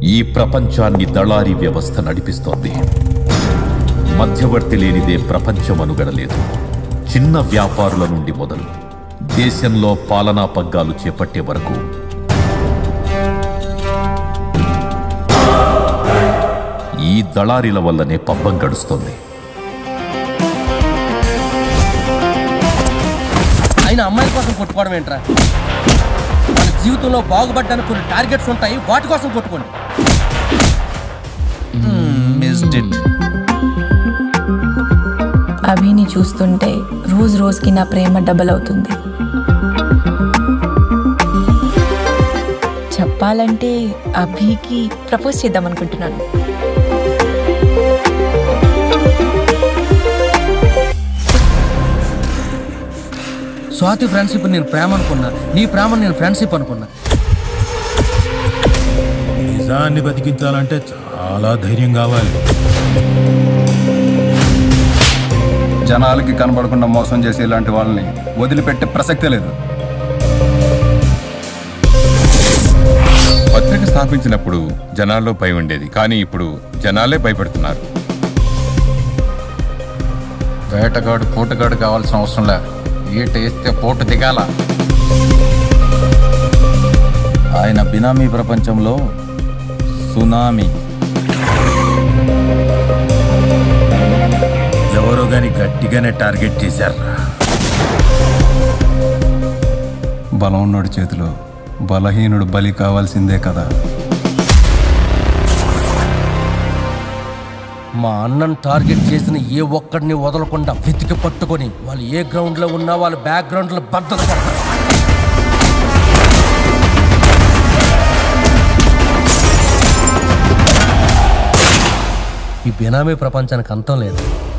ఈ ప్రపంచాన్ని దళారీ వ్యవస్థ నడిపిస్తోంది మధ్యవర్తి లేనిదే ప్రపంచం అనుగడలేదు చిన్న వ్యాపారుల నుండి మొదలు దేశంలో పాలనా పగ్గాలు చేపట్టే వరకు ఈ దళారీల వల్లనే పబ్బం గడుస్తోంది ఆయన అమ్మాయిల కోసం కొట్టుకోవడం ఏంట్రా మన జీవితంలో బాగుపడ్డానికి కొన్ని టార్గెట్స్ ఉంటాయి వాటి కోసం కొట్టుకోండి మిస్డ్ ఇట్ అభిని చూస్తుంటే రోజు రోజుకి నా ప్రేమ డబల్ అవుతుంది చెప్పాలంటే అభికి ప్రపోజ్ చేద్దాం అనుకుంటున్నాను స్వాతి ఫ్రెండ్షిప్ నేను ప్రేమ అనుకున్నా నీ ప్రేమ నేను ఫ్రెండ్షిప్ అనుకున్నా నిజాన్ని బతికించాలంటే చాలా ధైర్యం కావాలి జనాలకి కనబడకుండా మోసం చేసే ఇలాంటి వాళ్ళని వదిలిపెట్టే ప్రసక్తే లేదు పత్రిక స్థాపించినప్పుడు జనాల్లో భయం ఉండేది కానీ ఇప్పుడు జనాలే భయపడుతున్నారు వేటగాడు పోటుగాడు కావాల్సిన అవసరం లే ఈట వేస్తే పోటు దిగాల ఆయన బినామీ ప్రపంచంలో సునామీ ఎవరో గాని గట్టిగానే టార్గెట్ చేశారు బలం ఉన్నోడి చేతిలో బలహీనుడు బలి కావాల్సిందే కదా మా అన్నను టార్గెట్ చేసిన ఏ ఒక్కడిని వదలకుండా వెతికి పట్టుకొని వాళ్ళు ఏ గ్రౌండ్ లో ఉన్నా వాళ్ళ బ్యాక్గ్రౌండ్ లో బద్దలు కొడతారు ఈ బినామీ ప్రపంచానికి అంతం లేదు